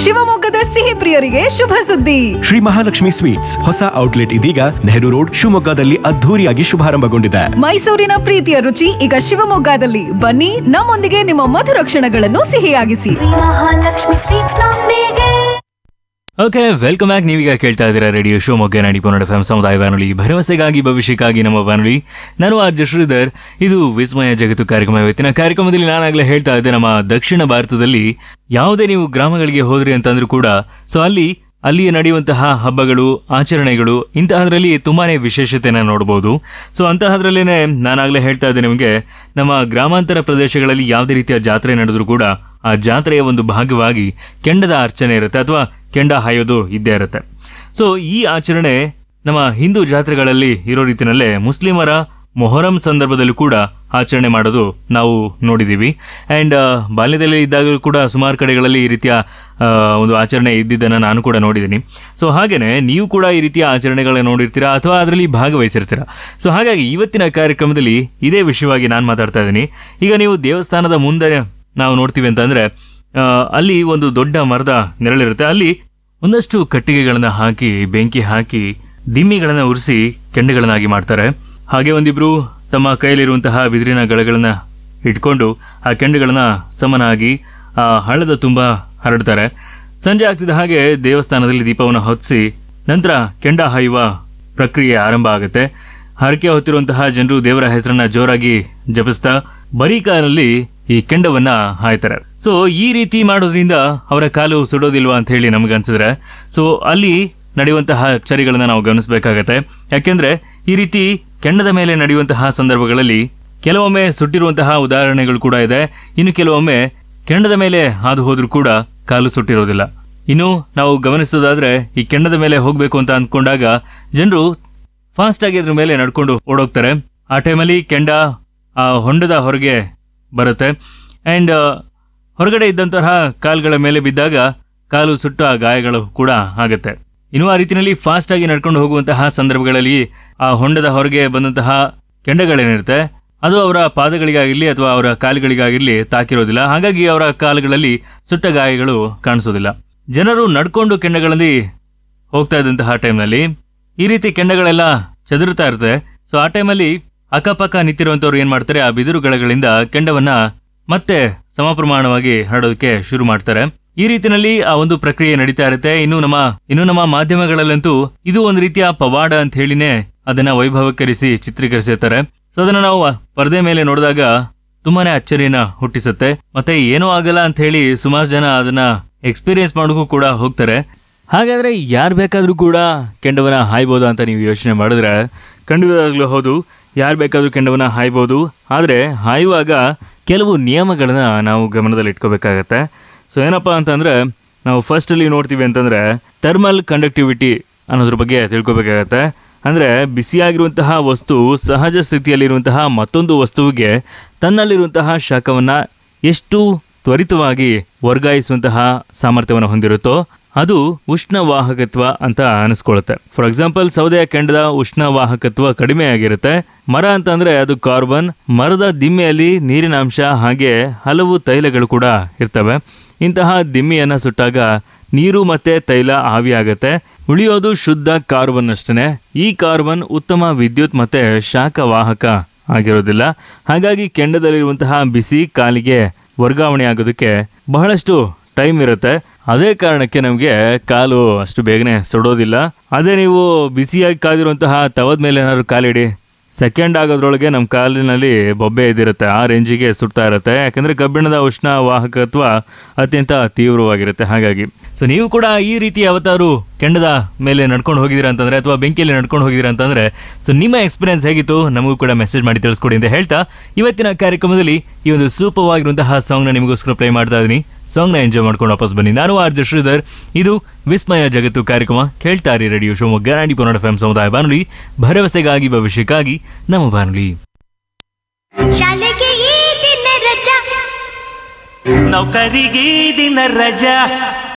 ಶಿವಮೊಗ್ಗದ ಸಿಹಿ ಪ್ರಿಯರಿಗೆ ಶುಭ ಸುದ್ದಿ ಶ್ರೀ ಮಹಾಲಕ್ಷ್ಮಿ ಸ್ವೀಟ್ಸ್ ಹೊಸ ಔಟ್ಲೆಟ್ ಇದೀಗ ನೆಹರು ರೋಡ್ ಶಿವಮೊಗ್ಗದಲ್ಲಿ ಅದ್ಧೂರಿಯಾಗಿ ಶುಭಾರಂಭಗೊಂಡಿದೆ ಮೈಸೂರಿನ ಪ್ರೀತಿಯ ರುಚಿ ಈಗ ಶಿವಮೊಗ್ಗದಲ್ಲಿ ಬನ್ನಿ ನಮ್ಮೊಂದಿಗೆ ನಿಮ್ಮ ಮಧುರ ಕ್ಷಣಗಳನ್ನು ಸಿಹಿಯಾಗಿಸಿ ಮಹಾಲಕ್ಷ್ಮಿ ಸ್ವೀಟ್ಸ್ ನೊಂದಿಗೆ ಓಕೆ ವೆಲ್ಕಮ್ ಬ್ಯಾಕ್ ನೀವೀಗ ಕೇಳ್ತಾ ಇದ್ದೀರಾ ರೇಡಿಯೋ ಶಿವಮೊಗ್ಗ ನಾಡಿ ಪೊನ್ನಡ ಎಫ್ ಸಮುದಾಯ ಬಾನುಲಿ ಭರವಸೆಗಾಗಿ ಭವಿಷ್ಯಕ್ಕಾಗಿ ನಮ್ಮ ಬಾನುಲಿ ನಾನು ಆರ್ಜ ಶ್ರೀಧರ್ ಇದು ವಿಸ್ಮಯ ಜಗತ್ತು ಕಾರ್ಯಕ್ರಮ ಇವತ್ತಿನ ಕಾರ್ಯಕ್ರಮದಲ್ಲಿ ನಾನಾಗಲೇ ಹೇಳ್ತಾ ಇದ್ದೆ ನಮ್ಮ ದಕ್ಷಿಣ ಭಾರತದಲ್ಲಿ ಯಾವುದೇ ನೀವು ಗ್ರಾಮಗಳಿಗೆ ಹೋದ್ರಿ ಅಂತಂದ್ರೂ ಕೂಡ ಸೊ ಅಲ್ಲಿ ಅಲ್ಲಿ ನಡೆಯುವಂತಹ ಹಬ್ಬಗಳು ಆಚರಣೆಗಳು ಇಂತಹದ್ರಲ್ಲಿ ತುಂಬಾನೇ ವಿಶೇಷತೆನ ನೋಡಬಹುದು ಸೊ ಅಂತಹದ್ರಲ್ಲೇನೆ ನಾನಾಗಲೇ ಹೇಳ್ತಾ ಇದ್ದೆ ನಿಮಗೆ ನಮ್ಮ ಗ್ರಾಮಾಂತರ ಪ್ರದೇಶಗಳಲ್ಲಿ ಯಾವುದೇ ರೀತಿಯ ಜಾತ್ರೆ ನಡೆದ್ರೂ ಕೂಡ ಆ ಜಾತ್ರೆಯ ಒಂದು ಭಾಗವಾಗಿ ಕೆಂಡದ ಅರ್ಚನೆ ಇರುತ್ತೆ ಅಥವಾ ಕೆಂಡ ಹಾಯೋದು ಇದ್ದೇ ಇರುತ್ತೆ ಸೊ ಈ ಆಚರಣೆ ನಮ್ಮ ಹಿಂದೂ ಜಾತ್ರೆಗಳಲ್ಲಿ ಇರೋ ರೀತಿನಲ್ಲೇ ಮುಸ್ಲಿಮರ ಮೊಹರಂ ಸಂದರ್ಭದಲ್ಲೂ ಕೂಡ ಆಚರಣೆ ಮಾಡೋದು ನಾವು ನೋಡಿದೀವಿ ಅಂಡ್ ಬಾಲ್ಯದಲ್ಲಿ ಇದ್ದಾಗಲೂ ಕೂಡ ಸುಮಾರು ಕಡೆಗಳಲ್ಲಿ ಈ ರೀತಿಯ ಆ, ಒಂದು ಆಚರಣೆ ಇದ್ದಿದ್ದನ್ನು ನಾನು ಕೂಡ ನೋಡಿದ್ದೀನಿ ಸೊ ಹಾಗೇನೆ ನೀವು ಕೂಡ ಈ ರೀತಿಯ ಆಚರಣೆಗಳನ್ನ ನೋಡಿರ್ತೀರಾ ಅಥವಾ ಅದರಲ್ಲಿ ಭಾಗವಹಿಸಿರ್ತೀರಾ ಸೊ ಹಾಗಾಗಿ ಇವತ್ತಿನ ಕಾರ್ಯಕ್ರಮದಲ್ಲಿ ಇದೇ ವಿಷಯವಾಗಿ ನಾನು ಮಾತಾಡ್ತಾ ಇದ್ದೀನಿ ಈಗ ನೀವು ದೇವಸ್ಥಾನದ ಮುಂದೆ ನಾವು ನೋಡ್ತೀವಿ ಅಂತಂದ್ರೆ ಆ, ಅಲ್ಲಿ ಒಂದು ದೊಡ್ಡ ಮರದ ನೆರಳಿರುತ್ತೆ ಅಲ್ಲಿ ಒಂದಷ್ಟು ಕಟ್ಟಿಗೆಗಳನ್ನ ಹಾಕಿ ಬೆಂಕಿ ಹಾಕಿ ದಿಮ್ಮಿಗಳನ್ನ ಉರಿಸಿ ಕೆಂಡಗಳನ್ನಾಗಿ ಮಾಡ್ತಾರೆ ಹಾಗೆ ಒಂದಿಬ್ರು ತಮ್ಮ ಕೈಯಲ್ಲಿರುವಂತಹ ಬಿದಿರಿನ ಗಳಗಳನ್ನ ಇಟ್ಕೊಂಡು ಆ ಕೆಂಡಗಳನ್ನ ಸಮನಾಗಿ ಆ ಹಳ್ಳದ ತುಂಬ ಹರಡ್ತಾರೆ ಸಂಜೆ ಆಗ್ತಿದ್ದ ಹಾಗೆ ದೇವಸ್ಥಾನದಲ್ಲಿ ದೀಪವನ್ನು ಹೊತ್ತಿಸಿ ನಂತರ ಕೆಂಡ ಹಾಯುವ ಪ್ರಕ್ರಿಯೆ ಆರಂಭ ಆಗುತ್ತೆ ಹರಕೆ ಹೊತ್ತಿರುವಂತಹ ಜನರು ದೇವರ ಹೆಸರನ್ನ ಜೋರಾಗಿ ಜಪಿಸ್ತಾ ಬರೀ ಕಾಲಲ್ಲಿ ಈ ಕೆಂಡವನ್ನ ಹಾಯ್ತಾರೆ ಸೊ ಈ ರೀತಿ ಮಾಡೋದ್ರಿಂದ ಅವರ ಕಾಲು ಸುಡೋದಿಲ್ವಾ ಅಂತ ಹೇಳಿ ನಮ್ಗೆ ಅನ್ಸಿದ್ರೆ ಸೊ ಅಲ್ಲಿ ನಡೆಯುವಂತಹ ಚರಿಗಳನ್ನ ನಾವು ಗಮನಿಸಬೇಕಾಗತ್ತೆ ಯಾಕೆಂದ್ರೆ ಈ ರೀತಿ ಕೆಂಡದ ಮೇಲೆ ನಡೆಯುವಂತಹ ಸಂದರ್ಭಗಳಲ್ಲಿ ಕೆಲವೊಮ್ಮೆ ಸುಟ್ಟಿರುವಂತಹ ಉದಾಹರಣೆಗಳು ಕೂಡ ಇದೆ ಇನ್ನು ಕೆಲವೊಮ್ಮೆ ಕೆಂಡದ ಮೇಲೆ ಹಾದು ಹೋದ್ರೂ ಕೂಡ ಕಾಲು ಸುಟ್ಟಿರೋದಿಲ್ಲ ಇನ್ನು ನಾವು ಗಮನಿಸೋದಾದ್ರೆ ಈ ಕೆಂಡದ ಮೇಲೆ ಹೋಗ್ಬೇಕು ಅಂತ ಅಂದ್ಕೊಂಡಾಗ ಜನರು ಫಾಸ್ಟ್ ಆಗಿ ಅದ್ರ ಮೇಲೆ ನಡ್ಕೊಂಡು ಓಡೋಗ್ತಾರೆ ಆ ಟೈಮಲ್ಲಿ ಕೆಂಡ ಆ ಹೊಂಡದ ಹೊರಗೆ ಬರುತ್ತೆ ಅಂಡ್ ಹೊರಗಡೆ ಇದ್ದಂತಹ ಕಾಲ್ಗಳ ಮೇಲೆ ಬಿದ್ದಾಗ ಕಾಲು ಸುಟ್ಟ ಗಾಯಗಳು ಕೂಡ ಆಗುತ್ತೆ ಇನ್ನು ಆ ರೀತಿಯಲ್ಲಿ ಫಾಸ್ಟ್ ಆಗಿ ನಡ್ಕೊಂಡು ಹೋಗುವಂತಹ ಸಂದರ್ಭಗಳಲ್ಲಿ ಆ ಹೊಂಡದ ಹೊರಗೆ ಬಂದಂತಹ ಕೆಂಡಗಳೇನಿರುತ್ತೆ ಅದು ಅವರ ಪಾದಗಳಿಗಾಗಿರ್ಲಿ ಅಥವಾ ಅವರ ಕಾಲುಗಳಿಗಾಗಿರ್ಲಿ ತಾಕಿರೋದಿಲ್ಲ ಹಾಗಾಗಿ ಅವರ ಕಾಲುಗಳಲ್ಲಿ ಸುಟ್ಟ ಗಾಯಗಳು ಕಾಣಿಸೋದಿಲ್ಲ ಜನರು ನಡ್ಕೊಂಡು ಕೆಂಡಗಳಲ್ಲಿ ಹೋಗ್ತಾ ಇದ್ದಂತಹ ಟೈಮ್ನಲ್ಲಿ ಈ ರೀತಿ ಕೆಂಡಗಳೆಲ್ಲ ಚದುರುತ್ತಾ ಇರುತ್ತೆ ಸೊ ಆ ಟೈಮಲ್ಲಿ ಅಕ್ಕಪಕ್ಕ ನಿಂತಿರುವಂತವ್ರು ಏನ್ ಮಾಡ್ತಾರೆ ಆ ಬಿದಿರು ಗಳಗಳಿಂದ ಕೆಂಡವನ್ನ ಮತ್ತೆ ಸಮಪ್ರಮಾಣವಾಗಿ ಹರಡೋದಕ್ಕೆ ಶುರು ಮಾಡ್ತಾರೆ ಈ ರೀತಿನಲ್ಲಿ ಆ ಒಂದು ಪ್ರಕ್ರಿಯೆ ನಡೀತಾ ಇರುತ್ತೆ ಇನ್ನು ನಮ್ಮ ಇನ್ನು ನಮ್ಮ ಮಾಧ್ಯಮಗಳಲ್ಲಂತೂ ಇದು ಒಂದು ರೀತಿಯ ಪವಾಡ ಅಂತ ಹೇಳಿನೇ ಅದನ್ನ ವೈಭವೀಕರಿಸಿ ಚಿತ್ರೀಕರಿಸಿರ್ತಾರೆ ಸೊ ಅದನ್ನ ನಾವು ಪರದೆ ಮೇಲೆ ನೋಡಿದಾಗ ತುಂಬಾನೇ ಅಚ್ಚರಿಯನ್ನ ಹುಟ್ಟಿಸುತ್ತೆ ಮತ್ತೆ ಏನೂ ಆಗಲ್ಲ ಅಂತ ಹೇಳಿ ಸುಮಾರು ಜನ ಅದನ್ನ ಎಕ್ಸ್ಪೀರಿಯನ್ಸ್ ಮಾಡೋಕ್ಕೂ ಕೂಡ ಹೋಗ್ತಾರೆ ಹಾಗಾದ್ರೆ ಯಾರು ಬೇಕಾದ್ರೂ ಕೂಡ ಕೆಂಡವನ್ನ ಹಾಯ್ಬೋದು ಅಂತ ನೀವು ಯೋಚನೆ ಮಾಡಿದ್ರೆ ಖಂಡಿತವಾಗ್ಲೂ ಹೌದು ಯಾರು ಬೇಕಾದ್ರೂ ಕೆಂಡವನ್ನ ಹಾಯ್ಬೋದು ಆದರೆ ಹಾಯುವಾಗ ಕೆಲವು ನಿಯಮಗಳನ್ನ ನಾವು ಗಮನದಲ್ಲಿ ಇಟ್ಕೋಬೇಕಾಗತ್ತೆ ಸೊ ಏನಪ್ಪಾ ಅಂತಂದ್ರೆ ನಾವು ಫಸ್ಟ್ ಅಲ್ಲಿ ನೋಡ್ತೀವಿ ಅಂತಂದ್ರೆ ಥರ್ಮಲ್ ಕಂಡಕ್ಟಿವಿಟಿ ಅನ್ನೋದ್ರ ಬಗ್ಗೆ ತಿಳ್ಕೊಬೇಕಾಗತ್ತೆ ಅಂದ್ರೆ ಬಿಸಿಯಾಗಿರುವಂತಹ ವಸ್ತು ಸಹಜ ಸ್ಥಿತಿಯಲ್ಲಿರುವಂತಹ ಮತ್ತೊಂದು ವಸ್ತುವಿಗೆ ತನ್ನಲ್ಲಿರುವಂತಹ ಶಾಖವನ್ನ ಎಷ್ಟು ತ್ವರಿತವಾಗಿ ವರ್ಗಾಯಿಸುವಂತಹ ಸಾಮರ್ಥ್ಯವನ್ನು ಹೊಂದಿರುತ್ತೋ ಅದು ಉಷ್ಣವಾಹಕತ್ವ ಅಂತ ಅನಿಸ್ಕೊಳ್ಳುತ್ತೆ ಫಾರ್ ಎಕ್ಸಾಂಪಲ್ ಸೌದೆಯ ಕೆಂಡದ ಉಷ್ಣವಾಹಕತ್ವ ಕಡಿಮೆ ಆಗಿರುತ್ತೆ ಮರ ಅಂತ ಅಂದ್ರೆ ಅದು ಕಾರ್ಬನ್ ಮರದ ದಿಮ್ಮೆಯಲ್ಲಿ ನೀರಿನ ಅಂಶ ಹಾಗೆ ಹಲವು ತೈಲಗಳು ಕೂಡ ಇರ್ತವೆ ಇಂತಹ ದಿಮ್ಮಿಯನ್ನ ಸುಟ್ಟಾಗ ನೀರು ಮತ್ತೆ ತೈಲ ಆವಿಯಾಗತ್ತೆ ಉಳಿಯೋದು ಶುದ್ಧ ಕಾರ್ಬನ್ ಅಷ್ಟೇ ಈ ಕಾರ್ಬನ್ ಉತ್ತಮ ವಿದ್ಯುತ್ ಮತ್ತೆ ಶಾಖ ವಾಹಕ ಆಗಿರೋದಿಲ್ಲ ಹಾಗಾಗಿ ಕೆಂಡದಲ್ಲಿರುವಂತಹ ಬಿಸಿ ಕಾಲಿಗೆ ವರ್ಗಾವಣೆ ಆಗೋದಕ್ಕೆ ಬಹಳಷ್ಟು ಟೈಮ್ ಇರುತ್ತೆ ಅದೇ ಕಾರಣಕ್ಕೆ ನಮಗೆ ಕಾಲು ಅಷ್ಟು ಬೇಗನೆ ಸುಡೋದಿಲ್ಲ ಅದೇ ನೀವು ಬಿಸಿಯಾಗಿ ಕಾದಿರುವಂತಹ ತವದ ಮೇಲೆ ಏನಾದ್ರು ಕಾಲಿಡಿ ಸೆಕೆಂಡ್ ಆಗೋದ್ರೊಳಗೆ ನಮ್ಮ ಕಾಲಿನಲ್ಲಿ ಬೊಬ್ಬೆ ಇದಿರುತ್ತೆ ಆ ರೇಂಜಿಗೆ ಸುಡ್ತಾ ಇರುತ್ತೆ ಯಾಕಂದ್ರೆ ಕಬ್ಬಿಣದ ಉಷ್ಣ ವಾಹಕತ್ವ ಅತ್ಯಂತ ತೀವ್ರವಾಗಿರುತ್ತೆ ಹಾಗಾಗಿ ಸೊ ನೀವು ಕೂಡ ಈ ರೀತಿ ಯಾವತ್ತಾರು ಕೆಂಡದ ಮೇಲೆ ನಡ್ಕೊಂಡು ಹೋಗಿದ್ದೀರಾ ಅಂತಂದ್ರೆ ಅಥವಾ ಬೆಂಕಿಯಲ್ಲಿ ನಡ್ಕೊಂಡು ಹೋಗಿದ್ದೀರಾ ಅಂತಂದ್ರೆ ಸೊ ನಿಮ್ಮ ಎಕ್ಸ್ಪೀರಿಯನ್ಸ್ ಹೇಗಿತ್ತು ನಮಗೂ ಕೂಡ ಮೆಸೇಜ್ ಮಾಡಿ ತಿಳಿಸ್ಕೊಡಿ ಅಂತ ಹೇಳ್ತಾ ಇವತ್ತಿನ ಕಾರ್ಯಕ್ರಮದಲ್ಲಿ ಈ ಒಂದು ಸೂಪವಾಗಿರುವಂತಹ ಸಾಂಗ್ನ ನಿಮಗೋಸ್ಕರ ಪ್ಲೇ ಮಾಡ್ತಾ ಇದ್ದೀನಿ ಸಾಂಗ್ನ ಎಂಜಾಯ್ ಮಾಡ್ಕೊಂಡು ವಾಪಸ್ ಬನ್ನಿ ನಾನು ಆರ್ಜ ಶ್ರೀಧರ್ ಇದು ವಿಸ್ಮಯ ಜಗತ್ತು ಕಾರ್ಯಕ್ರಮ ಕೇಳ್ತಾ ಇರಿ ರೇಡಿಯೋ ಶಿವಮೊಗ್ಗ ನಾಡಿ ಪೊನ್ನಡ ಎಫ್ ಸಮುದಾಯ ಬಾನುಲಿ ಭರವಸೆಗಾಗಿ ಭವಿಷ್ಯಕ್ಕಾಗಿ ನಮ್ಮ ಬಾನುಲಿ ಶಾಲೆಗೆ ಈ ದಿನ ರಜಾ ನೌಕರಿಗೆ ದಿನ ರಜಾ